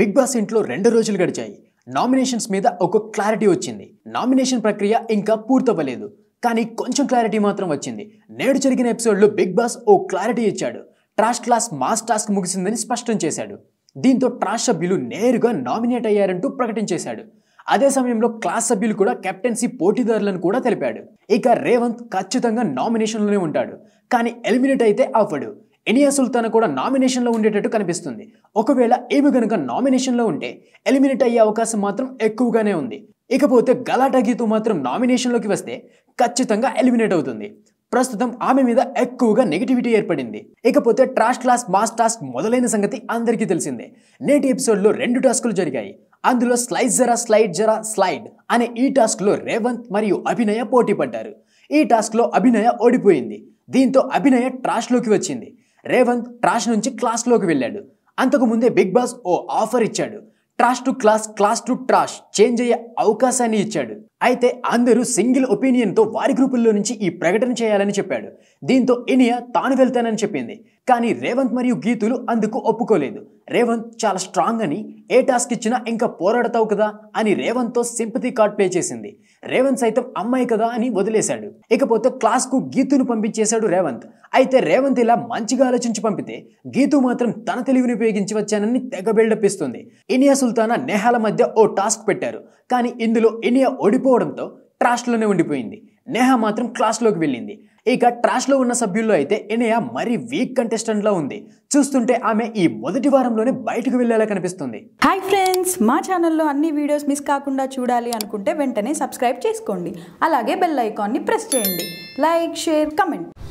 big boss ఇంట్లో రెండు రోజులు గడిచాయి నామినేషన్స్ మీద ఒక క్లారిటీ వచ్చింది నామినేషన్ ప్రక్రియ ఇంకా పూర్తవ్వలేదు కానీ కొంచెం క్లారిటీ మాత్రం వచ్చింది నేడు జరిగిన ఎపిసోడ్లో బిగ్ బాస్ ఓ క్లారిటీ ఇచ్చాడు ట్రాష్ క్లాస్ మాస్ టాస్క్ ముగిసిందని స్పష్టం చేశాడు దీంతో ట్రాష్ సభ్యులు నేరుగా నామినేట్ అయ్యారంటూ ప్రకటించేశాడు అదే సమయంలో క్లాస్ సభ్యులు కూడా కెప్టెన్సీ పోటీదారులను కూడా తెలిపాడు ఇక రేవంత్ ఖచ్చితంగా నామినేషన్లోనే ఉంటాడు కానీ ఎలిమినేట్ అయితే అవ్వడు ఎనియా సుల్తానా కూడా నామినేషన్లో ఉండేటట్టు కనిపిస్తుంది ఒకవేళ ఈమె గనుక నామినేషన్లో ఉంటే ఎలిమినేట్ అయ్యే అవకాశం మాత్రం ఎక్కువగానే ఉంది ఇకపోతే గలాటా గీతు మాత్రం నామినేషన్లోకి వస్తే ఖచ్చితంగా ఎలిమినేట్ అవుతుంది ప్రస్తుతం ఆమె మీద ఎక్కువగా నెగిటివిటీ ఏర్పడింది ఇకపోతే ట్రాష్ క్లాస్ మాస్ టాస్క్ మొదలైన సంగతి అందరికీ తెలిసిందే నేటి ఎపిసోడ్లో రెండు టాస్కులు జరిగాయి అందులో స్లైడ్ జరా స్లైడ్ జరా స్లైడ్ అనే ఈ టాస్క్లో రేవంత్ మరియు అభినయ పోటీ పడ్డారు ఈ టాస్క్లో అభినయ ఓడిపోయింది దీంతో అభినయ ట్రాష్లోకి వచ్చింది రేవంత్ ట్రాష్ నుంచి క్లాస్లోకి వెళ్ళాడు అంతకు ముందే బిగ్ బాస్ ఓ ఆఫర్ ఇచ్చాడు trash to class class to trash change అయ్యే అవకాశాన్ని ఇచ్చాడు అయితే అందరూ సింగిల్ ఒపీనియన్తో వారి గ్రూపుల్లో నుంచి ఈ ప్రకటన చేయాలని చెప్పాడు దీంతో ఇనియా తాను వెళ్తానని చెప్పింది కానీ రేవంత్ మరియు గీతులు అందుకు ఒప్పుకోలేదు రేవంత్ చాలా స్ట్రాంగ్ అని ఏ టాస్క్ ఇచ్చినా ఇంకా పోరాడతావు కదా అని రేవంత్తో సింపతి కార్డ్ ప్లే చేసింది రేవంత్ సైతం అమ్మాయి కదా అని వదిలేశాడు ఇకపోతే క్లాస్కు గీతును పంపించేశాడు రేవంత్ అయితే రేవంత్ ఇలా మంచిగా ఆలోచించి పంపితే గీతు మాత్రం తన తెలివిని ఉపయోగించి వచ్చానని తెగ బిల్డప్ ఇస్తుంది ఇనియా సుల్తానా నేహాల మధ్య ఓ టాస్క్ పెట్టారు కానీ ఇందులో ఇనియా ఓడిపోవడంతో ట్రాష్లోనే ఉండిపోయింది నేహ మాత్రం క్లాస్లోకి వెళ్ళింది ఇక ట్రాష్లో ఉన్న సభ్యుల్లో అయితే ఇనియా మరీ వీక్ కంటెస్టెంట్లా ఉంది చూస్తుంటే ఆమె ఈ మొదటి వారంలోనే బయటకు వెళ్ళేలా కనిపిస్తుంది హాయ్ ఫ్రెండ్స్ మా ఛానల్లో అన్ని వీడియోస్ మిస్ కాకుండా చూడాలి అనుకుంటే వెంటనే సబ్స్క్రైబ్ చేసుకోండి అలాగే బెల్ ఐకాన్ని ప్రెస్ చేయండి లైక్ షేర్ కమెంట్